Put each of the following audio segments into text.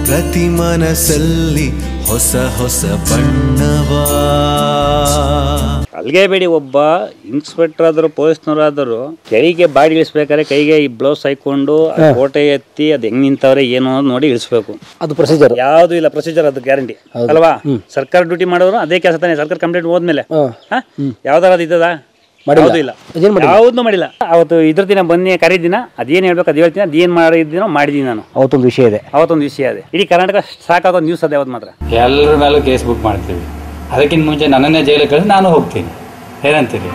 ಪ್ರತಿ ಮನಸ್ಸಲ್ಲಿ ಹೊಸ ಹೊಸ ಬಣ್ಣವಾ ಅಲ್ಲಿಗೆ ಬೇಡಿ ಒಬ್ಬ ಇನ್ಸ್ಪೆಕ್ಟರ್ ಆದರೂ ಪೊಲೀಸ್ನವರಾದರೂ ಕೈಗೆ ಬಾಡಿ ಇಳಿಸ್ಬೇಕಾದ್ರೆ ಕೈಗೆ ಈ ಬ್ಲೌಸ್ ಹಾಕೊಂಡು ಆ ಕೋಟೆ ಎತ್ತಿ ಅದು ಹೆಂಗ್ ನಿಂತವ್ರೆ ಏನು ಅನ್ನೋದು ನೋಡಿ ಇಳಿಸ್ಬೇಕು ಅದು ಪ್ರೊಸೀಜರ್ ಯಾವುದು ಇಲ್ಲ ಪ್ರೊಸೀಜರ್ ಅದು ಗ್ಯಾರಂಟಿ ಅಲ್ವಾ ಸರ್ಕಾರ ಡ್ಯೂಟಿ ಮಾಡೋರು ಅದೇ ಕೆಲಸ ತಾನೆ ಸರ್ಕಾರ ಕಂಪ್ಲೇಂಟ್ ಹೋದ್ಮೇಲೆ ಹಾ? ಯಾವ್ದಾರ ಅದು ಇದ್ದದ ಯಾವ್ದು ಇಲ್ಲ ಅದೇನ್ ಮಾಡಿಲ್ಲ? ಯಾವ್ದು ಮಾಡಿಲ್ಲ ಅವತ್ತು ಇದ್ರ ದಿನ ಬನ್ನಿ ಕರೀದಿನ ಅದೇನ್ ಹೇಳ್ಬೇಕು ಅದು ಹೇಳ್ತೀನಿ ಅದೇನ್ ಮಾಡಿದ್ದೀನೋ ಮಾಡಿದೀನಿ ನಾನು ಅವತ್ತೊಂದು ವಿಷಯ ಇದೆ ಅವತ್ತೊಂದು ವಿಷಯ ಅದೇ ಇಡೀ ಕರ್ನಾಟಕ ಸಾಕಾಗೋ ನ್ಯೂಸ್ ಅದೇ ಅವತ್ತು ಮಾತ್ರ ಎಲ್ಲರ ಮೇಲೂ ಕೇಸ್ ಬುಕ್ ಮಾಡ್ತೀವಿ ಅದಕ್ಕಿಂತ ಮುಂಚೆ ನನ್ನನ್ನೇ ಜೈಲಿಗೆ ಕಳಿಸಿ ನಾನು ಹೋಗ್ತೀನಿ ಏನಂತೀರಿ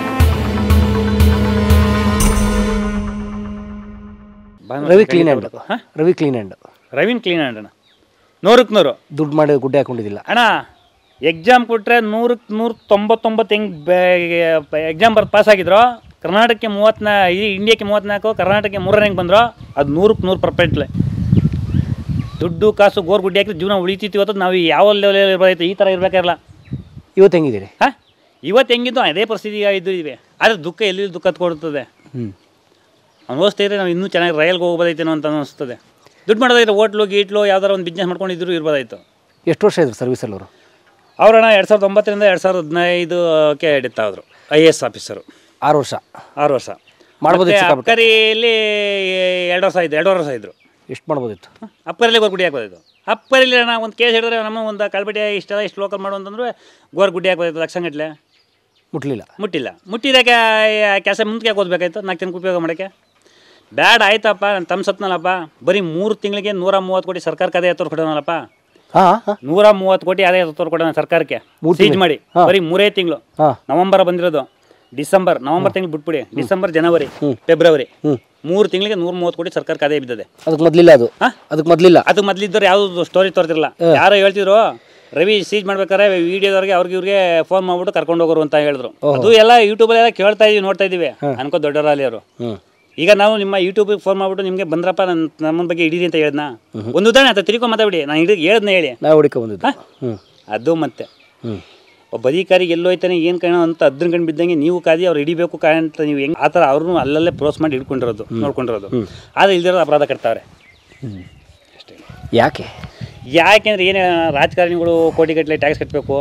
Ravi clean hand Ravi clean hand ರವೀನ್ ಕ್ಲೀನ್ ಅಣ್ಣ ನೂರಕ್ಕೆ ನೂರು ದುಡ್ಡು ಮಾಡಿ ಗುಡ್ಡೆ ಹಾಕೊಂಡಿದ್ದಿಲ್ಲ ಅಣ್ಣ ಎಕ್ಸಾಮ್ ಕೊಟ್ಟರೆ ನೂರಕ್ಕೆ ನೂರ ತೊಂಬತ್ತೊಂಬತ್ತು ಹೆಂಗೆ ಎಕ್ಸಾಮ್ ಬರ್ದು ಪಾಸ್ ಆಗಿದ್ರು ಕರ್ನಾಟಕಕ್ಕೆ ಮೂವತ್ನಾ ಇಡೀ ಇಂಡಿಯಾಕ್ಕೆ ಮೂವತ್ತ್ನಾಲ್ಕು ಕರ್ನಾಟಕಕ್ಕೆ ಮೂರನೇ ಹೆಂಗೆ ಬಂದ್ರು ಅದು ನೂರಕ್ಕೆ ನೂರು ಪರ್ಫೆಕ್ಟ್ಲೆ ದುಡ್ಡು ಕಾಸು ಗೋರ್ ಗುಡ್ಡಿ ಹಾಕಿದ್ರೆ ಜೀವನ ಉಳಿತಿತ್ತು ಇವತ್ತು ನಾವು ಯಾವ ಲೆವೆಲ್ ಇರ್ಬೋದಾಯ್ತು ಈ ಥರ ಇರಬೇಕಾಗಿಲ್ಲ ಇವತ್ತು ಹೆಂಗಿದ್ದೀರಿ ಹಾಂ ಇವತ್ತು ಹೆಂಗಿದ್ದು ಅದೇ ಪರಿಸ್ಥಿತಿ ಇದ್ದೀವಿ ಆದರೆ ದುಃಖ ಎಲ್ಲಿ ದುಃಖ ಕೊಡುತ್ತದೆ ಹ್ಞೂ ಅನಿಸ್ತಾ ಇದ್ರೆ ನಾವು ಇನ್ನೂ ಚೆನ್ನಾಗಿ ರೈಲ್ಗೆ ಹೋಗ್ಬೋದಾಯ್ತೇನೋ ಅಂತ ಅನಿಸ್ತದೆ ದುಡ್ಡು ಮಾಡೋದಾಯ್ತು ಹೋಟ್ಲು ಗೀಟ್ಲು ಯಾವ್ದಾರ ಒಂದು ಬಿಸ್ನೆಸ್ ಮಾಡ್ಕೊಂಡಿದ್ರು ಇರ್ಬೋದಾಯ್ತು ಎಷ್ಟು ವರ್ಷ ಇದ್ರು ಸರ್ವಿಸಲ್ಲಿ ಅವರು ಅವರಣ್ಣ ಎರಡು ಸಾವಿರದ ಒಂಬತ್ತರಿಂದ ಎರಡು ಸಾವಿರದ ಹದಿನೈದಕ್ಕೆ ಹಿಡಿತಾವ್ರು ಐ ಎ ಎಸ್ ಆಫೀಸರು ಆರು ವರ್ಷ ಆರು ವರ್ಷ ಮಾಡ್ಬೋದು ಮತ್ತೆ ಸಿಕ್ಕಾಪಟ್ಟೆ. ಅಬ್ಕರಿಯಲ್ಲಿ ಎರಡು ವರ್ಷ ಇದ್ದು ಎರಡು ವರ್ಷ ಇದ್ರು ಎಷ್ಟು ಮಾಡ್ಬೋದಿತ್ತು ಅಪ್ಪರಲ್ಲಿ ಗೋರ್ಗುಡಿ ಹಾಕ್ಬೋದಿತ್ತು ಅಪ್ಪರಲ್ಲಿ ಅಣ್ಣ ಒಂದು ಕೇಸ್ ಹಿಡಿದ್ರೆ ನಮ್ಮ ಒಂದು ಕಳ್ಬಟ್ಟಿ ಇಷ್ಟೆಲ್ಲ ಇಷ್ಟು ಲೋಕಲ್ ಮಾಡು ಅಂತಂದ್ರೆ ಗೋರ್ಗುಡ್ಡಿ ಹಾಕ್ಬೋದಿತ್ತು ಲಕ್ಷಗಟ್ಟಲೆ ಮುಟ್ಲಿಲ್ಲ ಮುಟ್ಟಿಲ್ಲ ಮುಟ್ಟಿದಾಗೆ ಕೆಲಸ ಮುಂದಕ್ಕೆ ಯಾಕೆ ಓದಬೇಕಾಯ್ತು ನಾಲ್ಕು ಜನಕ್ಕೆ ಉಪಯೋಗ ಮಾಡೋಕ್ಕೆ ಬ್ಯಾಡ ಆಯ್ತಪ್ಪ ನಾನು ತಮ್ಮ ಸತ್ನಲ್ಲಪ್ಪ ಬರೀ ಮೂರು ತಿಂಗಳಿಗೆ ನೂರ ಮೂವತ್ತು ಕೋಟಿ ಸರ್ಕಾರಕ್ಕೆ ಅದೇ ಎತ್ತವ್ರು ಕೊಡೋನಲ್ಲಪ್ಪ ಹಾಂ ಹಾಂ ನೂರ ಮೂವತ್ತು ಕೋಟಿ ಅದೇ ಎತ್ತವ್ರು ಕೊಡೋಣ ಸರ್ಕಾರಕ್ಕೆ ಮೂರ್ ಸೀಜ್ ತಿಂಗ್ಳು? ಮಾಡಿ ಹಾ. ಬರೀ ಮೂರೇ ತಿಂಗಳು ಹಾಂ ನವಂಬರ್ ಬಂದಿರೋದು ಡಿಸೆಂಬರ್ ನವಂಬರ್ ತಿಂಗಳು ಬಿಟ್ಬಿಡಿ ಡಿಸೆಂಬರ್ ಜನವರಿ ಫೆಬ್ರವರಿ ಮೂರು ತಿಂಗಳಿಗೆ ನೂರ ಮೂವತ್ತು ಕೋಟಿ ಸರ್ಕಾರಕ್ಕೆ ಅದೇ ಬಿದ್ದದೆ ಅದಕ್ಕೆ ಮೊದಲಿಲ್ಲ ಅದು ಹಾ? ಅದಕ್ಕೆ ಮೊದಲಿಲ್ಲ ಅದು ಮೊದಲಿದ್ದವ್ರು ಯಾವುದು ಸ್ಟೋರಿ ತೋರ್ತಿರಲ್ಲ ಯಾರೋ ಹೇಳ್ತಿದ್ರು ರವಿ ಸೀಜ್ ಮಾಡ್ಬೇಕಾದ್ರೆ ವಿಡಿಯೋದವ್ರಿಗೆ ಅವ್ರಿಗೆ ಇವ್ರಿಗೆ ಫೋನ್ ಮಾಡ್ಬಿಟ್ಟು ಕರ್ಕೊಂಡು ಹೋಗೋರು ಅಂತ ಹೇಳಿದ್ರು ಅದು ಎಲ್ಲ ಯೂಟ್ಯೂಬಲ್ಲಿ ಎಲ್ಲ ಕೇಳ್ತಾ ಇದೀವಿ ನೋಡ್ತಾ ಇದೀವಿ ಅನ್ಕೋ ದೊಡ್ಡವರಲ್ಲಿ ಅವರು ಹ್ಞೂ ಈಗ ನಾವು ನಿಮ್ಮ ಯೂಟ್ಯೂಬಿಗೆ ಫೋನ್ ಮಾಡ್ಬಿಟ್ಟು ನಿಮಗೆ ಬಂದ್ರಪ್ಪ ನನ್ನ ನಮ್ಮ ಬಗ್ಗೆ ಹಿಡೀರಿ ಅಂತ ಹೇಳಿದ್ನ ಒಂದು ಉದಾಹರಣೆ ಅಂತ ತಿರ್ಕೊ ಮಾತಾಡಿ ನಾನು ಹಿಡಿದು ಹೇಳ್ದನ್ನ ಹೇಳಿ ನಾವು ಹುಡುಕ ಬಂದಿದ್ದು ಹ್ಞೂ ಅದು ಮತ್ತೆ ಹ್ಞೂ ಒಬ್ಬ ಅಧಿಕಾರಿಗೆ ಎಲ್ಲೋಯ್ತಾನೆ ಏನು ಕಾಣೋ ಅಂತ ಅದ್ರ ಕಣ್ಣು ಬಿದ್ದಂಗೆ ನೀವು ಕಾದಿ ಅವ್ರು ಹಿಡಿಬೇಕು ಕಾಣ ಅಂತ ನೀವು ಹೆಂಗೆ ಆ ಥರ ಅವ್ರನ್ನೂ ಅಲ್ಲಲ್ಲೇ ಪ್ರೋಸ್ ಮಾಡಿ ಹಿಡ್ಕೊಂಡಿರೋದು ನೋಡ್ಕೊಂಡಿರೋದು ಆದರೆ ಇಲ್ದಿರೋದು ಅಪರಾಧ ಕಟ್ತಾವ್ರೆ ಅಷ್ಟೇ ಯಾಕೆ ಯಾಕೆಂದ್ರೆ ಏನು ರಾಜಕಾರಣಿಗಳು ಕೋಟಿಗಟ್ಟಲೆ ಟ್ಯಾಕ್ಸ್ ಕಟ್ಟಬೇಕು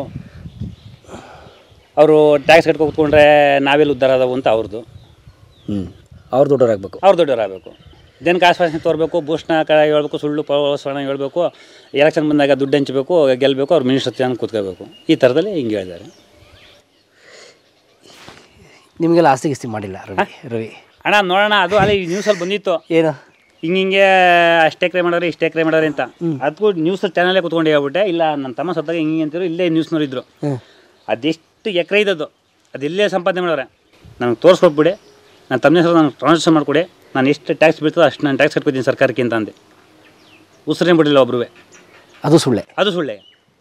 ಅವರು ಟ್ಯಾಕ್ಸ್ ಕಟ್ಕೊ ಕೂತ್ಕೊಂಡ್ರೆ ನಾವೆಲ್ಲಿ ಉದ್ಧಾರ ಅದಾವು ಅಂತ ಅವ್ರದ್ದು ಹ್ಞೂ ಅವ್ರು ದೊಡ್ಡವರಾಗಬೇಕು ಅವ್ರು ದೊಡ್ಡವರಾಗಬೇಕು ಜನಕ್ಕೆ ಆಶ್ವಾಸನೆ ತೋರಬೇಕು ಭೂಷಣ ಕಳ ಹೇಳ್ಬೇಕು ಸುಳ್ಳು ಪವಸಣ ಹೇಳ್ಬೇಕು ಎಲೆಕ್ಷನ್ ಬಂದಾಗ ದುಡ್ಡು ಹಂಚಬೇಕು ಗೆಲ್ಲಬೇಕು ಅವ್ರು ಮಿನಿಸ್ಟರ್ ಚೆನ್ನಾಗಿ ಕೂತ್ಕೋಬೇಕು ಈ ಥರದಲ್ಲಿ ಹಿಂಗೆ ಹೇಳಿದ್ದಾರೆ ನಿಮಗೆಲ್ಲ ಆಸ್ತಿ ಗಿಸ್ತಿ ಮಾಡಿಲ್ಲ ರವಿ ರವಿ ಅಣ್ಣ ನೋಡೋಣ ಅದು ಅಲ್ಲಿ ನ್ಯೂಸಲ್ಲಿ ಬಂದಿತ್ತು ಏನು ಹಿಂಗೆ ಹಿಂಗೆ ಅಷ್ಟೇ ಕ್ರೈ ಮಾಡೋರು ಇಷ್ಟೇ ಕ್ರೈ ಮಾಡೋರು ಅಂತ ಅದಕ್ಕೂ ನ್ಯೂಸಲ್ಲಿ ಚಾನಲೇ ಕೂತ್ಕೊಂಡು ಹೇಳ್ಬಿಟ್ಟೆ ಇಲ್ಲ ನನ್ನ ತಮ್ಮ ಸತ್ತಾಗ ಹಿಂಗೆ ಹಿಂಗೆ ಅಂತಿದ್ರು ಇಲ್ಲೇ ನ್ಯೂಸ್ನವ್ರು ಇದ್ರು ಹ್ಞೂ ಅದೆಷ್ಟು ಎಕರೆ ಇದ್ದದ್ದು ಅದೆಲ್ಲೇ ಸಂಪಾದನೆ ಮಾಡೋರೆ ನನಗೆ ತೋರಿಸ್ಕೊಟ್ಬಿಡಿ ನನ್ನ ತಮ್ಮ ಹೆಸರು ನನಗೆ ಟ್ರಾನ್ಸ್ಫರ್ ಮಾಡಿಕೊಡಿ ನಾನು ಎಷ್ಟು ಟ್ಯಾಕ್ಸ್ ಬೀಳ್ತದೋ ಅಷ್ಟು ನಾನು ಟ್ಯಾಕ್ಸ್ ಕಟ್ಕೊತೀನಿ ಸರ್ಕಾರಕ್ಕೆ ಅಂತ ಅಂದೆ ಉಸಿರೇ ಬಿಡಲಿಲ್ಲ ಒಬ್ರು ಅದು ಸುಳ್ಳೆ ಅದು ಸುಳ್ಳೆ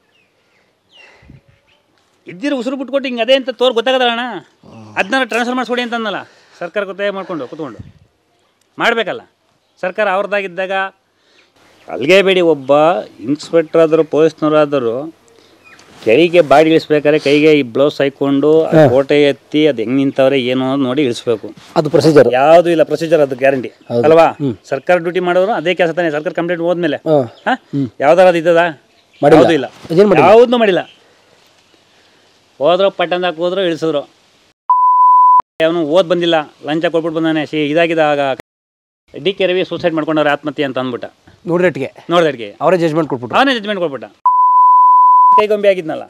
ಇದ್ದಿರೋ ಉಸಿರು ಬಿಟ್ಕೊಟ್ಟು ಹಿಂಗೆ ಅದೇ ಅಂತ ತೋರ್ ಗೊತ್ತಾಗದಲ್ಲ ಅಣ್ಣ ಅದನ್ನ ಟ್ರಾನ್ಸ್ಫರ್ ಮಾಡಿಸ್ಕೊಡಿ ಅಂತ ಅನ್ನಲ್ಲ ಸರ್ಕಾರ ಗೊತ್ತಾಗ ಮಾಡ್ಕೊಂಡು ಕೂತ್ಕೊಂಡು ಮಾಡಬೇಕಲ್ಲ ಸರ್ಕಾರ ಅವ್ರದ್ದಾಗಿದ್ದಾಗ ಅಲ್ಲಿಗೆ ಬೇಡಿ ಒಬ್ಬ ಇನ್ಸ್ಪೆಕ್ಟರ್ ಆದರೂ ಪೊಲೀಸ್ನವರಾದರೂ ಕೈಗೆ ಬಾಡಿ ಇಳಿಸ್ಬೇಕಾದ್ರೆ ಕೈಗೆ ಈ ಬ್ಲೌಸ್ ಹಾಕೊಂಡು ಆ ಕೋಟೆ ಎತ್ತಿ ಅದು ಹೆಂಗ್ ನಿಂತವ್ರೆ ಏನು ಅನ್ನೋದು ನೋಡಿ ಇಳಿಸ್ಬೇಕು ಅದು ಪ್ರೊಸೀಜರ್ ಯಾವುದು ಇಲ್ಲ ಪ್ರೊಸೀಜರ್ ಅದು ಗ್ಯಾರಂಟಿ ಅಲ್ವಾ ಸರ್ಕಾರ ಡ್ಯೂಟಿ ಮಾಡೋರು ಅದೇ ಕೆಲಸ ತಾನೆ ಸರ್ಕಾರ ಕಂಪ್ಲೇಂಟ್ ಹೋದ್ಮೇಲೆ ಹಾಂ ಹಾ? ಯಾವ್ದಾರ ಅದು ಇದ್ದದ ಮಾಡಿಲ್ಲ. ಯಾವ್ದು ಇಲ್ಲ ಅದೇನ್ ಮಾಡಿಲ್ಲ? ಯಾವ್ದು ಮಾಡಿಲ್ಲ ಹೋದ್ರು ಪಟ್ಟಣದಾಗ ಹೋದ್ರು ಇಳಿಸಿದ್ರು ಅವನು ಓದ್ ಬಂದಿಲ್ಲ ಲಂಚ ಕೊಟ್ಬಿಟ್ಟು ಬಂದಾನೆ ಸಿ ಇದಾಗಿದ ಆಗ ಡಿ ಕೆ ರವಿ ಸೂಸೈಡ್ ಮಾಡ್ಕೊಂಡವ್ರೆ ಆತ್ಮಹತ್ಯೆ ಅಂತ ಅಂದ್ಬಿಟ್ಟ ನೋಡಿರಟ್ಟಿಗೆ ನೋಡ್ದಡ್ಗೆ ಅವರೇ ಜಜ್ಮೆಂಟ್ ಕೊಟ್ಬಿಟ್ರು ಅವನೇ ಜಜ್ಮೆಂಟ್ ಕೊಟ್ಬಿಟ್ಟ ಕೈಗೊಂಬೆ ಆಗಿದ್ನಲ್ಲ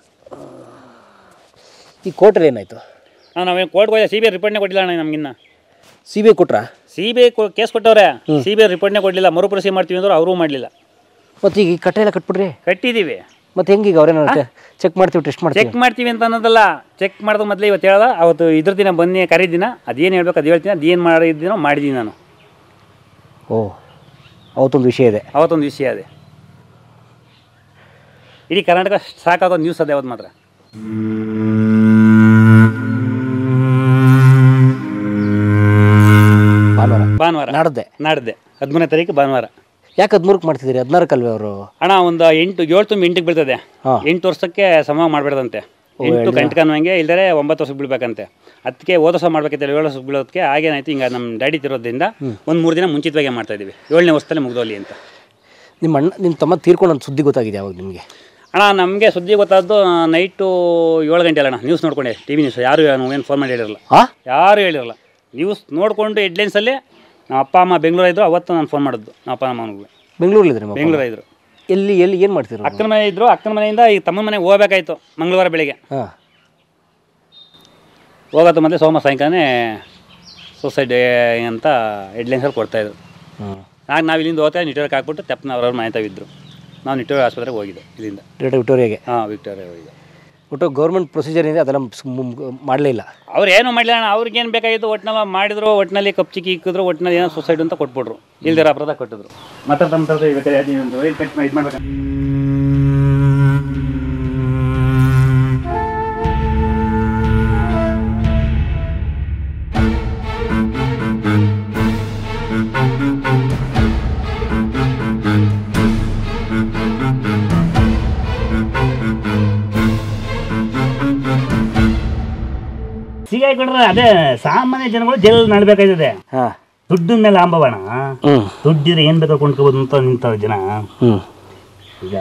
ಈ ಕೋರ್ಟಲ್ಲಿ ಏನಾಯಿತು ನಾವೇನು ಕೋರ್ಟ್ಗೆ ಹೋಯ್ತು ಸಿ ಬಿ ಐ ರಿಪೋರ್ಟ್ನೇ ಕೊಟ್ಟಿಲ್ಲ ಅಣ್ಣ ನಮಗಿನ್ನ ಸಿ ಬಿ ಐ ಕೊಟ್ರಾ ಸಿ ಬಿ ಐ ಕೇಸ್ ಕೊಟ್ಟವ್ರೆ ಸಿ ಬಿ ಐ ರಿಪೋರ್ಟ್ನೇ ಕೊಡಲಿಲ್ಲ ಮರುಪರಿಶೀಲನೆ ಮಾಡ್ತೀವಿ ಅಂದ್ರೆ ಅವರೂ ಮಾಡಲಿಲ್ಲ ಮತ್ತು ಈಗ ಈ ಕಟ್ಟೆ ಎಲ್ಲ ಕಟ್ಬಿಡ್ರಿ ಕಟ್ಟಿದ್ದೀವಿ ಮತ್ತೆ ಹೆಂಗೀಗ ಅವ್ರೇನೋ ಚೆಕ್ ಮಾಡ್ತೀವಿ ಟೆಸ್ಟ್ ಮಾಡ್ತೀವಿ ಚೆಕ್ ಮಾಡ್ತೀವಿ ಅಂತ ಅನ್ನೋದಲ್ಲ ಚೆಕ್ ಮಾಡಿದ ಮೊದಲೇ ಇವತ್ತು ಹೇಳ್ದ ಅವತ್ತು ಇದ್ರ ದಿನ ಬನ್ನಿ ಕರೀದಿನ ಅದೇನು ಹೇಳ್ಬೇಕು ಅದು ಹೇಳ್ತೀನಿ ಅದೇನು ಮಾಡಿದ್ದೀನೋ ಮಾಡಿದ್ದೀನಿ ನಾನು ಓ ಅವತ್ತೊಂದು ವಿಷಯ ಇದೆ ಅವತ್ತೊಂದು ವಿಷಯ ಅದೇ ಇಡೀ ಕರ್ನಾಟಕ ಸಾಕಾಗೋ ನ್ಯೂಸ್ ಅದೇ ಅವತ್ತು ಮಾತ್ರ ಭಾನುವಾರ ಭಾನುವಾರ ನಾಡ್ದೆ ನಾಡ್ದೆ ಹದಿಮೂರನೇ ತಾರೀಕು ಭಾನುವಾರ ಯಾಕೆ ಹದಿಮೂರಕ್ಕೆ ಮಾಡ್ತಿದ್ದೀರಿ ಹದಿನಾರಕ್ಕಲ್ವೇ ಅವರು ಅಣ್ಣ ಒಂದು ಎಂಟು ಏಳು ತುಂಬ ಎಂಟಿಗೆ ಬೀಳ್ತದೆ ಹಾ. ಎಂಟು ವರ್ಷಕ್ಕೆ ಸಮ ಮಾಡಬೇಡ್ದಂತೆ ಎಂಟು ಗಂಟೆ ಅನ್ನೋಂಗೆ ಇಲ್ಲದೆ ಒಂಬತ್ತು ವರ್ಷಕ್ಕೆ ಬೀಳ್ಬೇಕಂತೆ ಅದಕ್ಕೆ ಹೋದ ವರ್ಷ ಮಾಡ್ಬೇಕಂತ ಏಳು ವರ್ಷಕ್ಕೆ ಬೀಳೋದಕ್ಕೆ ಹಾಗೇನಾಯ್ತು ಹಿಂಗೆ ನಮ್ಮ ಡ್ಯಾಡಿ ತಿರೋದ್ರಿಂದ ಒಂದು ಮೂರು ದಿನ ಮುಂಚಿತವಾಗಿ ಮಾಡ್ತಾ ಇದೀವಿ ಏಳನೇ ವರ್ಷದಲ್ಲೇ ಮುಗ್ದೋಲಿ ಅಂತ ನಿಮ್ಮ ಅಣ್ಣ ನಿಮ್ಮ ತಮ್ಮ ತೀರ್ಕೊಂಡು ಒಂದು ಸುದ್ದಿ ಗೊತ್ತಾಗಿದೆ ಯಾವಾಗ ನಿಮಗೆ ಅಣ್ಣ ನಮಗೆ ಸುದ್ದಿ ಗೊತ್ತಾದ್ದು ನೈಟು ಏಳು ಗಂಟೆ ಅಲ್ಲ ಅಣ್ಣ ನ್ಯೂಸ್ ನೋಡ್ಕೊಂಡೆ ಟಿ ವಿ ನ್ಯೂಸ್ ಯಾರು ಏನು ಫೋನ್ ಮಾಡಿ ಹೇಳಿರಲ್ಲ ಹಾಂ ಯಾರು ಹೇಳಿರಲ್ಲ ನ್ಯೂಸ್ ನೋಡಿಕೊಂಡು ಹೆಡ್ಲೈನ್ಸಲ್ಲಿ ನಮ್ಮ ಅಪ್ಪ ಅಮ್ಮ ಬೆಂಗಳೂರು ಇದ್ರು ಅವತ್ತು ನಾನು ಫೋನ್ ಮಾಡಿದ್ದು ನಮ್ಮ ಅಪ್ಪ ಅಮ್ಮನಿಗೆ ಬೆಂಗಳೂರಲ್ಲಿದ್ರಿ ನಿಮ್ಮ ಅಪ್ಪ? ಬೆಂಗಳೂರು ಇದ್ರು ಎಲ್ಲಿ ಎಲ್ಲಿ ಏನು ಮಾಡ್ತಿದ್ರು ಅಕ್ಕನ ಮನೆ ಇದ್ರು ಅಕ್ಕನ ಮನೆಯಿಂದ ಈ ತಮ್ಮನ ಮನೆಗೆ ಹೋಗ್ಬೇಕಾಯ್ತು ಮಂಗಳವಾರ ಬೆಳಿಗ್ಗೆ ಹಾಂ ಹೋಗೋದು ಮತ್ತೆ ಸೋಮವಾರ ಸಾಯಂಕಾಲನೇ ಸೂಸೈಡ್ ಅಂತ ಹೆಡ್ಲೈನ್ಸಲ್ಲಿ ಕೊಡ್ತಾಯಿದ್ರು ಹ್ಞೂ ಆಗ ನಾವು ಇಲ್ಲಿಂದ ಹೋಗ್ತಾ ನಿಟ್ಟೂರಿಗೆ ಹಾಕ್ಬಿಟ್ಟು ತೆಪ್ಪನ ಅವ್ರವ್ರ ಮನೆ ತಾವಿದ್ರು ನಾವು ನಿಟ್ಟೂರು ಆಸ್ಪತ್ರೆಗೆ ಹೋಗಿದ್ದೆ ಇಲ್ಲಿಂದ ಡೇಟಾ ವಿಕ್ಟೋರಿಯಾಗೆ ಹಾಂ ವಿಕ್ಟೋರಿಯಾ ಹೋಗಿದ್ದೆ ಒಟ್ಟು ಗೌರ್ಮೆಂಟ್ ಪ್ರೊಸೀಜರ್ ಇದೆ ಅದೆಲ್ಲ ಮಾಡಲೇ ಇಲ್ಲ ಅವ್ರು ಏನು ಮಾಡಲಿಲ್ಲ ಅಣ್ಣ ಅವ್ರಿಗೇನು ಬೇಕಾಗಿತ್ತು ಒಟ್ಟಿನಲ್ಲಿ ಮಾಡಿದ್ರು ಒಟ್ಟಿನಲ್ಲಿ ಕಪ್ ಚಿಕ್ಕಿ ಇಕ್ಕಿದ್ರು ಒಟ್ಟಿನಲ್ಲಿ ಏನೋ ಸುಸೈಡ್ ಅಂತ ಕೊಟ್ಬಿಟ್ರು ಇಲ್ದಿರ ಅಪರಾಧ ಕೊಟ್ಟಿದ್ರು ಮಾತಾಡ್ತಾ ಮಾತಾಡ್ತಾ ಬೇಕಾದ್ರೆ ಇದು ಮಾಡ್ಬೇಕು ಸಿಗಾಯಿ ಕೊಡ್ರೆ ಅದೇ ಸಾಮಾನ್ಯ ಜನಗಳು ಜೈಲ್ ನಡ್ಬೇಕಾಯ್ತದೆ ಹಾಂ ದುಡ್ಡಿನ ಮೇಲೆ ಅಂಬವಣ ಹ್ಞೂ ದುಡ್ಡಿದ್ರೆ ಏನು ಬೇಕಾ ಕೊಂಡ್ಕೋಬೋದು ಅಂತ ನಿಂತವ್ರು ಜನ ಹ್ಞೂ ಈಗ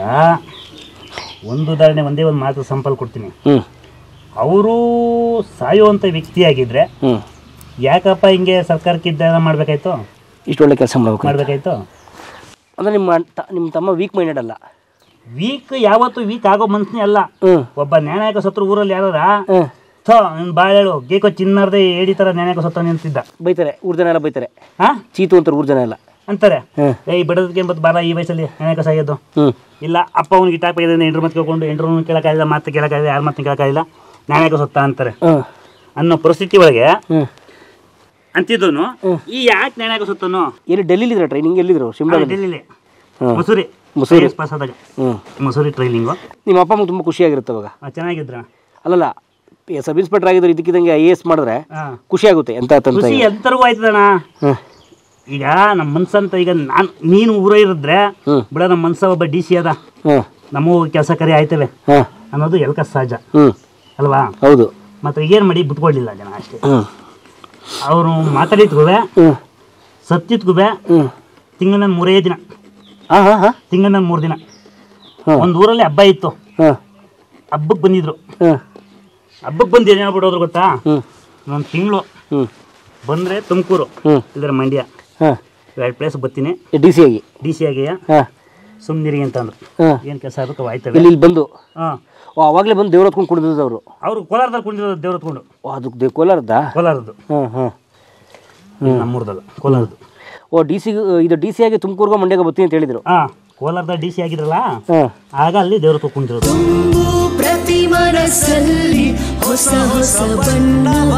ಒಂದು ಉದಾಹರಣೆ ಒಂದೇ ಒಂದು ಮಾತು ಸಂಪಲ್ ಕೊಡ್ತೀನಿ ಹ್ಞೂ ಅವರು ಸಾಯುವಂಥ ವ್ಯಕ್ತಿಯಾಗಿದ್ದರೆ ಹ್ಞೂ ಯಾಕಪ್ಪ ಹಿಂಗೆ ಸರ್ಕಾರಕ್ಕೆ ಇದ್ದ ಮಾಡಬೇಕಾಯ್ತು ಇಷ್ಟು ಒಳ್ಳೆ ಕೆಲಸ ಮಾಡಬೇಕು ಮಾಡಬೇಕಾಯ್ತು ಅಂದರೆ ನಿಮ್ಮ ಅಣ್ಣ- ತ- ನಿಮ್ಮ ತಮ್ಮ ವೀಕ್ ಮೈಂಡೆಡ್ ಅಲ್ಲ ವೀಕ್ ಯಾವತ್ತು ವೀಕ್ ಆಗೋ ಮನ್ಸನೇ ಅಲ್ಲ ಹ್ಞೂ ಒಬ್ಬ ನ್ಯಾಯಾಯಕ ಸತ್ರು ಊರಲ್ಲಿ ಯಾರಾರ ಹ್ಞೂ ಥೋ ನಿನ್ನ ಬಾಳೆಳು ಗೇಕೋ ಚಿನ್ನರ್ದೆ ಏಡಿ ಥರ ನ್ಯಾಯಾಯಕ ಸತ್ತ ನಿಂತಿದ್ದ ಬೈತಾರೆ ಊರ್ ಜನ ಎಲ್ಲ ಬೈತಾರೆ ಹಾಂ ಚೀತು ಅಂತಾರೆ ಊರ್ ಜನ ಎಲ್ಲ ಅಂತಾರೆ ಹ್ಮ್. ಏಯ್ ಬಡದಕ್ಕೆ ಮತ್ತು ಬಾರ ಈ ವಯಸ್ಸಲ್ಲಿ ನ್ಯಾಯಾಯಕ ಸಾಯೋದು ಹ್ಞೂ ಇಲ್ಲ ಅಪ್ಪ ಅವ್ನಿಗೆ ಇಟ್ಟಾಕ ಇದೆ ಎಂಟ್ರು ಮತ್ತೆ ಕೇಳ್ಕೊಂಡು ಎಂಟ್ರು ಕೇಳಕ್ಕಾಗಿಲ್ಲ ಮತ್ತೆ ಕೇಳಕ್ಕಾಗಿಲ್ಲ ಯಾರು ಮತ್ತೆ ಕೇಳಕ್ಕಾಗಿಲ್ಲ ನ್ಯಾಯಾಯಕ ಸತ್ತ ಅಂತಾರೆ ಹಾಂ ಅನ್ನೋ ಪರಿಸ್ಥಿತಿ ಒಳಗೆ ಹ್ಞೂ ಅಂತಿದ್ದನು ಈ ಯಾಕೆ ನ್ಯಾಯಾಯಕ ಸತ್ತನು ಎಲ್ಲಿ ಡೆಲ್ಲಿಲಿದ್ರ ಟ್ರೈನಿಂಗ್ ಎಲ್ಲಿದ್ರು ಶಿಮ್ಲಾದಲ್ಲಿ ಡೆಲ್ಲಿಲಿ ಹ್ಮ್. ಮಸೂರಿ ಮಸೂರಿ. ಪಾಸ್ ಆದಾಗ ಹ್ಞೂ ಮಸೂರಿ ಟ್ರೈನಿಂಗು ನಿಮ್ಮ ಅಪ್ಪ ಅಮ್ಮ ತುಂಬ ಖುಷಿಯಾಗಿರುತ್ತೆ ಅವಾಗ ಚೆನ್ನಾಗಿದ್ರ ಅಲ್ಲಲ್ಲ ಸಬ್ ಇನ್ಸ್ಪೆಕ್ಟರ್ ಆಗಿದ್ರು ಇದಕ್ಕಿದ್ದಂಗೆ ಐ ಎ ಎಸ್ ಮಾಡಿದ್ರೆ ಹಾಂ ಖುಷಿ ಆಗುತ್ತೆ ಎಂತ ತಂತ ಖುಷಿ ಎಂತರಿಗೂ ಆಯ್ತದಣ್ಣ ಹ್ಞೂ ಈಗ ನಮ್ಮ ಮನ್ಸಂತ ಈಗ ನಾನು ನೀನು ಊರ ಇರಿದ್ರೆ ಹ್ಮ್. ಬಿಡ ನಮ್ಮ ಮನ್ಸ ಒಬ್ಬ ಡಿ ಸಿ ಅದ ಹ್ಞೂ ನಮಗೂ ಕೆಲಸ ಕರಿ ಆಯ್ತವೆ ಹಾಂ ಅನ್ನೋದು ಎಲ್ಕ ಸಹಜ ಹ್ಞೂ ಅಲ್ವಾ ಹೌದು ಮತ್ತೆ ಏನು ಮಾಡಿ ಬಿಟ್ಕೊಡ್ಲಿಲ್ಲ ಜನ ಅಷ್ಟೇ ಹ್ಞೂ ಅವರು ಮಾತಾಡಿದ್ಗುವೆ ಹ್ಞೂ ಸತ್ತಿದ್ಗುವೆ ಹ್ಞೂ ತಿಂಗಳ ಮೂರೇ ದಿನ ಹಾಂ ಹಾಂ ಹಾಂ ತಿಂಗಳ ಮೂರು ದಿನ ಹಾಂ ಒಂದು ಊರಲ್ಲಿ ಹಬ್ಬ ಇತ್ತು ಹಾಂ ಹಬ್ಬಕ್ಕೆ ಬಂದಿದ್ರು ಹಾಂ ಹಬ್ಬಕ್ಕೆ ಬಂದು ಏನು ಹೇಳ್ಬಿಡೋದ್ರು ಗೊತ್ತಾ ಹ್ಞೂ ಒಂದು ತಿಂಗಳು ಹ್ಞೂ ಬಂದರೆ ತುಮಕೂರು ಹ್ಞೂ ಇಲ್ಲದ್ರೆ ಮಂಡ್ಯ ಹಾಂ ಎರಡು ಪ್ಲೇಸ್ ಬರ್ತೀನಿ ಡಿ ಸಿ ಆಗಿ ಡಿ ಸಿ ಆಗಿಯ ಹಾಂ ಸುಮ್ಮನಿರಿ ಅಂತಂದ್ರು ಹಾಂ ಏನು ಕೆಲಸ ಅದಕ್ಕೆ ಆಯ್ತವೆ ಇಲ್ಲಿ ಇಲ್ಲಿ ಬಂದು ಹಾಂ ಓ ಅವಾಗಲೇ ಬಂದು ದೇವ್ರ ಹೊತ್ಕೊಂಡು ಕುಡಿದಿದ್ದು ಅವರು ಅವರು ಕೋಲಾರದಲ್ಲಿ ಕುಂದಿರೋದು ದೇವ್ರ ಹೊತ್ಕೊಂಡು ಓ ಅದಕ್ಕೆ ದೇ ಕೋಲಾರದ್ದಾ ಕೋಲಾರದ್ದು ಹಾಂ ಹಾಂ ನಮ್ಮೂರ್ದಲ್ಲ ಕೋಲಾರದ್ದು ಓ ಡಿ ಸಿ ಇದು ಡಿ ಸಿ ಆಗಿ ತುಮಕೂರ್ಗೆ ಮಂಡ್ಯಗೆ ಬರ್ತೀನಿ ಅಂತ ಹೇಳಿದರು ಹಾಂ ಕೋಲಾರದ ಡಿ ಸಿ ಆಗಿದ್ರಲ್ಲ ಹಾಂ ಆಗ ಅಲ್ಲಿ ದೇವ್ರ ಹೊತ್ತು ಕುಂತಿರೋದು ತುಂಬು ಪ್ರತಿ ಮನಸ್ಸಲ್ಲಿ ಹೊಸ ಹೊಸ ಬಣ್ಣವ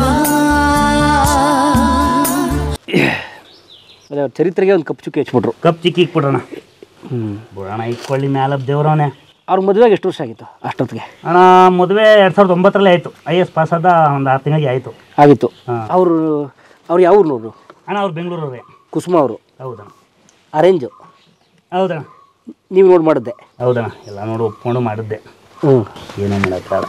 ಅದೇ ಅವ್ರ ಚರಿತ್ರೆಗೆ ಒಂದು ಕಪ್ ಚುಕ್ಕಿ ಹಚ್ಬಿಟ್ರು ಕಪ್ ಚಿಕ್ಕಿ ಇಕ್ಬಿಡೋಣ ಹ್ಞೂ ಬಿಡೋಣ ಇಟ್ಕೊಳ್ಳಿ ಮ್ಯಾಲ ದೇವ್ರವನೇ ಅವ್ರ ಮದುವೆಗೆ ಎಷ್ಟು ವರ್ಷ ಆಗಿತ್ತು ಅಷ್ಟೊತ್ತಿಗೆ ಅಣ್ಣ ಮದುವೆ ಎರಡು ಸಾವಿರದ ಒಂಬತ್ತರಲ್ಲೇ ಆಯಿತು ಐ ಎಸ್ ಪಾಸ್ ಆದ ಒಂದು ಆರು ತಿಂಗಳಿಗೆ ಆಯಿತು ಆಗಿತ್ತು ಹಾಂ ಅವರು ಅವ್ರು ಯಾವ ಊರಿನವರು ಅಣ್ಣ ಅವ್ರು ಬೆಂಗಳೂರವ್ರೆ ಕುಸುಮ ಅವರು ಹೌದಣ್ಣ ಅರೇಂಜು ಹೌದಣ್ಣ ನೀವು ನೋಡಿ ಮಾಡಿದ್ದೆ ಹೌದಣ್ಣ ಎಲ್ಲ ನೋಡಿ ಒಪ್ಕೊಂಡು ಮಾಡಿದ್ದೆ ಹ್ಞೂ ಏನೂ ಮಾಡೋಕ್ಕಾಗಲ್ಲ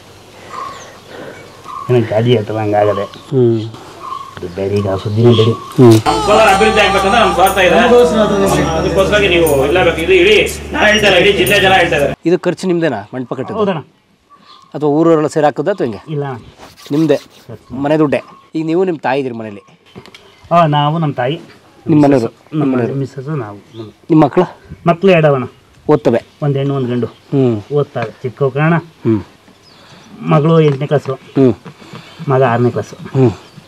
ಏನೋ ಗಾಡಿ ಆಯ್ತಲ್ಲ ಹಂಗಾಗದೆ ಹ್ಞೂ ಅದು ಬೇರೆ ಈಗ ಸುದ್ದಿನೇ ಬೇಡಿ ಹ್ಞೂ ಕೋಲಾರ ಅಭಿವೃದ್ಧಿ ಆಗ್ಬೇಕಂದ್ರೆ ನಮ್ಮ ಸ್ವಾರ್ಥ ಇದೆ ಅದಕ್ಕೋಸ್ಕರ ನೀವು ಇಲ್ಲ ಬೇಕು ಇದು ಇಡೀ ನಾನು ಹೇಳ್ತಾರೆ ಇಡೀ ಜಿಲ್ಲೆ ಜನ ಹೇಳ್ತಾ ಇದ್ದಾರೆ ಇದು ಖರ್ಚು ನಿಮ್ಮದೇನಾ ಮಂಟಪ ಕಟ್ಟಿದ್ದು ಹೌದಣ್ಣ ಅಥವಾ ಊರವರೆಲ್ಲ ಸೇರಿ ಹಾಕೋದ ಅಥವಾ ಹಿಂಗೆ ಇಲ್ಲ ನಿಮ್ಮದೇ ಮನೆ ದುಡ್ಡೆ ಈಗ ನೀವು ನಿಮ್ಮ ತಾಯಿ ಇದ್ದೀರಿ ಮನೇಲಿ ಹಾಂ ನಾವು ನಮ್ಮ ತಾಯಿ ನಿಮ್ಮ ಮನೆಯವರು ನಮ್ಮ ಮಿಸ್ಸಸ್ಸು ನಾವು ನಮ್ಮ ನಿಮ್ಮ ಮಕ್ಕಳು ಮಕ್ಕಳು ಎರಡವಣ ಓದ್ತವೆ ಒಂದು ಹೆಣ್ಣು ಒಂದು ಗಂಡು ಹ್ಞೂ ಓದ್ತಾರೆ ಚಿಕ್ಕ ಕಾರಣ ಹ್ಞೂ ಮಗಳು ಎಂಟನೇ ಕ್ಲಾಸು ಹ್ಞೂ ಮಗ ಆರನೇ ಕ್ಲಾಸು ಹ್ಞೂ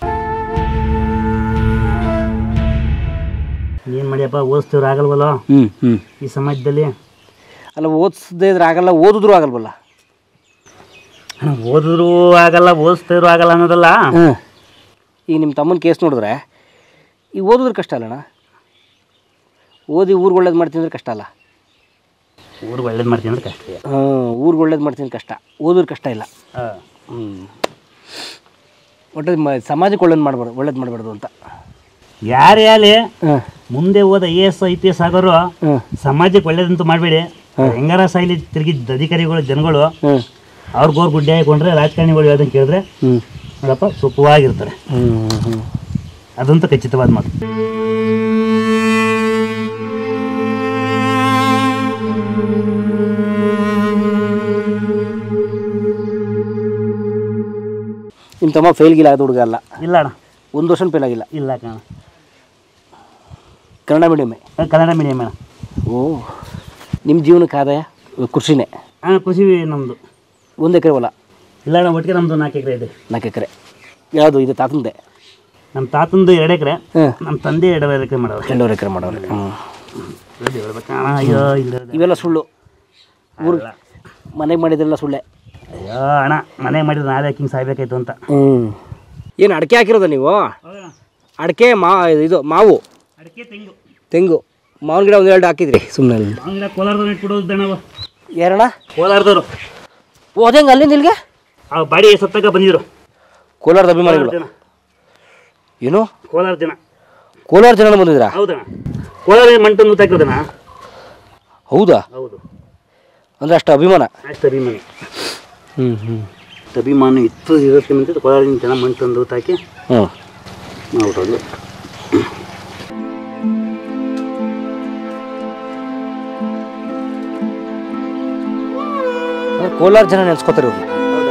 ಏನು ಮಾಡಿಯಪ್ಪ ಓದಿಸ್ತೇವ್ರು ಆಗಲ್ವಲ್ಲ ಹ್ಞೂ ಹ್ಞೂ ಈ ಸಮಾಜದಲ್ಲಿ ಅಲ್ಲ ಓದಿಸದೇ ಇದ್ರೆ ಆಗಲ್ಲ ಓದಿದ್ರು ಆಗಲ್ವಲ್ಲ ಅಣ್ಣ, ಓದಿದ್ರು ಆಗಲ್ಲ ಓದಿಸ್ತೇವ್ರು ಆಗಲ್ಲ ಅನ್ನೋದಲ್ಲ ಹ್ಞೂ ಈಗ ನಿಮ್ಮ ತಮ್ಮನ ಕೇಸ್ ನೋಡಿದ್ರೆ ಈಗ ಓದಿದ್ರೆ ಕಷ್ಟ ಅಲ್ಲಣ್ಣ ಓದಿ ಊರಿಗೆ ಒಳ್ಳೇದು ಮಾಡ್ತೀನಿ ಅಂದ್ರೆ ಕಷ್ಟ ಅಲ್ಲ ಊರಿಗೆ ಒಳ್ಳೇದು ಮಾಡ್ತೀನಿ ಅಂದ್ರೆ ಕಷ್ಟ ಹಾಂ ಊರಿಗೆ ಒಳ್ಳೇದು ಮಾಡ್ತೀನಿ ಕಷ್ಟ ಓದಿದ್ರೆ ಕಷ್ಟ ಇಲ್ಲ ಹಾಂ ಹ್ಞೂ ಒಟ್ಟು ಮ ಸಮಾಜಕ್ಕೆ ಒಳ್ಳೇದು ಮಾಡಬಾರ್ದು ಒಳ್ಳೇದು ಮಾಡಬಾರ್ದು ಅಂತ ಯಾರೇ ಆಗಲಿ ಹಾಂ ಮುಂದೆ ಓದ I S I P S ಆಗೋರು ಹ್ಞೂ ಸಮಾಜಕ್ಕೆ ಒಳ್ಳೇದಂತೂ ಮಾಡಬೇಡಿ ಹೆಂಗಾರ ಸಾಯ್ಲಿ ತಿರುಗಿದ್ದ ಅಧಿಕಾರಿಗಳು ಜನಗಳು ಹ್ಞೂ ಅವ್ರಿಗೋರ್ ಗುಡ್ಡೆ ಹಾಕೊಂಡ್ರೆ ರಾಜಕಾರಣಿಗಳು ಹೇಳ್ದಂಗೆ ಕೇಳಿದ್ರೆ ಹ್ಞೂ ನೋಡಪ್ಪ ಸುಖವಾಗಿರ್ತಾರೆ ಹ್ಞೂ ಹ್ಞೂ ಅದಂತೂ ಖಚಿತವಾದ ಮಾತು ನಿಮ್ಮ ತಮ್ಮ ಫೇಲ್ಗಿಲ್ಲ ಆದ ಹುಡುಗ ಅಲ್ಲ ಇಲ್ಲ ಅಣ್ಣ ಒಂದು ವರ್ಷ ಫೇಲ್ ಆಗಿಲ್ಲ ಇಲ್ಲ ಕಣ ಕನ್ನಡ ಮೀಡಿಯಮ್ಮೇ ಕನ್ನಡ ಮೀಡಿಯಮ್ ಅಣ್ಣ ಓ ನಿಮ್ಮ ಜೀವನಕ್ಕೆ ಆದಾಯ ಕೃಷಿನೇ ಹಾಂ ಕೃಷಿ ನಮ್ಮದು ಒಂದು ಎಕರೆ ಹೊಲ ಇಲ್ಲ ಅಣ್ಣ ಒಟ್ಟಿಗೆ ನಮ್ಮದು ನಾಲ್ಕು ಎಕರೆ ಇದೆ ನಾಲ್ಕು ಎಕರೆ ಯಾವುದು ಇದು ತಾತಂದೆ ನಮ್ಮ ತಾತಂದು ಎರಡು ಎಕರೆ ಹಾಂ ನಮ್ಮ ತಂದೆ ಎರಡೂವರೆ ಎಕರೆ ಮಾಡೋರು ಎರಡೂವರೆ ಎಕರೆ ಮಾಡೋರು ಹ್ಞೂ ಅದು ಹೇಳ್ಬೇಕಣ್ಣ ಅಯ್ಯೋ ಇಲ್ಲ ಇವೆಲ್ಲ ಸುಳ್ಳು ಊರು ಮನೆಗೆ ಮಾಡಿದ್ರೆಲ್ಲ ಸುಳ್ಳೆ ಅಯ್ಯೋ ಅಣ್ಣ ಮನೆ ಮಾಡಿದ್ರೆ ನಾಳೆ ಹಿಂಗೆ ಸಾಯ್ಬೇಕಾಯ್ತು ಅಂತ ಹ್ಞೂ ಏನು ಅಡಿಕೆ ಹಾಕಿರೋದ ನೀವು ಅಡಿಕೆ ಮಾ ಇದು ಮಾವು ಅಡಿಕೆ ತೆಂಗು ತೆಂಗು ಮಾವಿನ ಗಿಡ ಒಂದು ಎರಡು ಹಾಕಿದ್ರಿ ಸುಮ್ಮನೆ ಹಂಗಿಲ್ಲ ಕೋಲಾರದವ್ರು ಇಟ್ಬಿಡೋದು ದಣವ ಯಾರಣ್ಣ ಕೋಲಾರದವರು ಓ ಅದೇಂಗೆ ಅಲ್ಲಿಂದ ಇಲ್ಲಿಗೆ ಆ ಬಾಡಿ ಸತ್ತಾಗ ಬಂದಿದ್ರು ಕೋಲಾರದ ಅಭಿಮಾನಿಗಳು ಜನ ಏನು ಕೋಲಾರ ಜನ ಕೋಲಾರ ಜನ ಬಂದಿದ್ರಾ ಹೌದಣ್ಣ ಕೋಲಾರ ಮಣ್ಣು ತಂದು ತಾಕಿರೋದಣ್ಣ ಹೌದಾ ಹೌದು ಅಂದರೆ ಅಷ್ಟು ಅಭಿಮಾನ ಅಷ್ಟು ಅಭಿಮಾನಿ ಹ್ಞೂ ಹ್ಞೂ ಅಷ್ಟು ಅಭಿಮಾನ ಇತ್ತು ಇರುತ್ತೆ ಮುಂಚೆ ಕೋಲಾರದಿಂದ ಜನ ಮಣ್ಣು ತಂದು ತಾಕಿ ಹ್ಞೂ ಮಾಡ್ಬಿಟ್ಟೋದು ಅಂದ್ರೆ ಕೋಲಾರ ಜನ ನೆನ್ಸ್ಕೊತಾರೆ ಇವ್ರು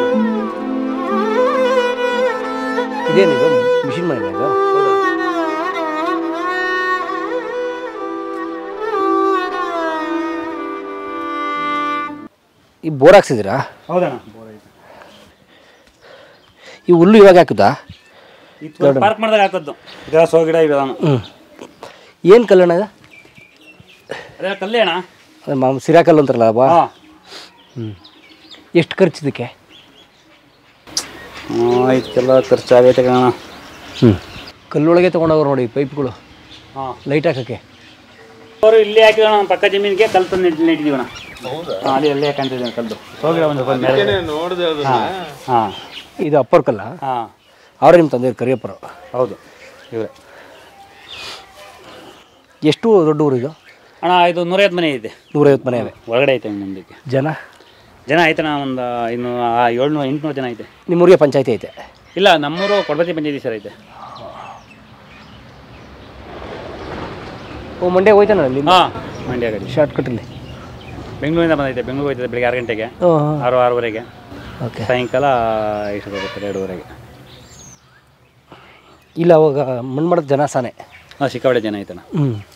ಇದೇನಿದು ಮಿಷಿನ್ ಮನೆ ಇದು ಈ ಬೋರ್ ಹಾಕ್ಸಿದ್ದೀರಾ ಹೌದಣ್ಣ ಈ ಹುಲ್ಲು ಇವಾಗ ಹಾಕಿದ್ದಾ ಇತ್ತು ಪಾರ್ಕ್ ಮಾಡಿದಾಗ ಹಾಕೋದು ಗ್ರಾಸ್ ಗಿಡ ಇವೆಲ್ಲ ಹ್ಞೂ ಏನು ಕಲ್ಲಣ್ಣ ಇದು ಅದೇ ಕಲ್ಲೇ ಅಣ್ಣ ಅದೇ ಮಾಮೂಲು ಸಿರಾಕಲ್ಲು ಅಂತಾರಲ್ಲ ಬಾ ಹಾಂ ಹ್ಞೂ ಎಷ್ಟು ಖರ್ಚು ಇದಕ್ಕೆ ಇದಕ್ಕೆಲ್ಲ ಖರ್ಚಾಗೈತೆ ಕಣ ಹ್ಞೂ ಕಲ್ಲೊಳಗೆ ತೊಗೊಂಡೋಗ್ರು ನೋಡಿ ಪೈಪ್ಗಳು ಹಾಂ ಲೈಟ್ ಹಾಕೋಕ್ಕೆ ಅವರು ಇಲ್ಲೇ ಹಾಕಿದೋಣ ಪಕ್ಕ ಜಮೀನಿಗೆ ಕಲ್ಲು ತಂದು ನೆಟ್ ನೆಟ್ಟಿದೀವಣ ಹಾಂ ಅಲ್ಲಿ ಅಲ್ಲೇ ಹಾಕಂತಿದ್ದೇನೆ ಕಲ್ಲು ಹೋಗಿಡ ಒಂದು ಸ್ವಲ್ಪ ಮೇಲೆ ಹಾಂ ಹಾಂ ಇದು ಅಪ್ಪರ್ ಕಲ್ಲ ಹಾಂ ಅವರೇ ನಿಮ್ಮ ತಂದೆ ಕರಿಯಪ್ಪರು ಹೌದು ಇವೇ ಎಷ್ಟು ದೊಡ್ಡ ಊರು ಇದು ಅಣ್ಣ ಇದು ನೂರೈವತ್ತು ಮನೆ ಇದೆ ನೂರೈವತ್ತು ಮನೆ ಇವೆ ಒಳಗಡೆ ಐತೆ ಮುಂದಕ್ಕೆ ಜನ ಜನ ಐತಣ್ಣ ಒಂದು ಇನ್ನು ಏಳ್ನೂರು ಎಂಟುನೂರು ಜನ ಐತೆ ನಿಮ್ಮ ಊರಿಗೆ ಪಂಚಾಯತಿ ಐತೆ ಇಲ್ಲ ನಮ್ಮೂರು ಕೊಡಬತಿ ಪಂಚಾಯತಿ ಸರ್ ಐತೆ ಓ ಮಂಡ್ಯ ಹೋಯ್ತಾನ ಅಲ್ಲಿ ಹಾಂ ಮಂಡ್ಯ ಗಡಿ ಶಾರ್ಟ್ ಕಟ್ಟಲ್ಲಿ ಬೆಂಗಳೂರಿಂದ ಬಂದೈತೆ ಬೆಂಗಳೂರು ಹೋಯ್ತದೆ ಬೆಳಿಗ್ಗೆ ಆರು ಗಂಟೆಗೆ ಹಾಂ ಆರು ಆರೂವರೆಗೆ ಓಕೆ ಸಾಯಂಕಾಲ ಎಷ್ಟು ಹೋಗುತ್ತೆ ಎರಡೂವರೆಗೆ ಇಲ್ಲ ಅವಾಗ ಮಣ್ಣು ಮಾಡೋದು ಜನ ಸಾನೆ ಹಾಂ ಸಿಕ್ಕಾಪಟ್ಟೆ ಜನ ಐತಣ್ಣ ಹ್ಞೂ